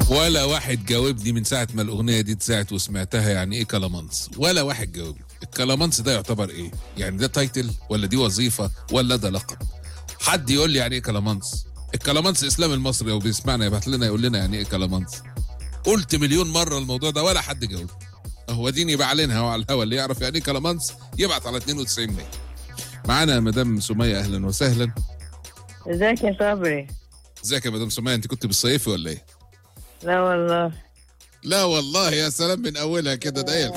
ولا واحد جاوبني من ساعة ما الأغنية دي اتذاعت وسمعتها يعني إيه كلامانس ولا واحد جاوبني الكلامانس ده يعتبر إيه يعني ده تايتل ولا دي وظيفة ولا ده لقب حد يقول لي يعني إيه كلامانس الكلامانس إسلام المصري لو بيسمعنا يبعت لنا يقول لنا يعني إيه كلامانس قلت مليون مرة الموضوع ده ولا حد جاوب هو ديني بعلنها وعلى الهوا اللي يعرف يعني إيه كلامانس يبعت على 92 100 معانا مدام سمية أهلا وسهلا ازيك يا صبري ازيك يا مدام سمية أنت كنت بالصيفي ولا إيه لا والله لا والله يا سلام من اولها كده ده ايه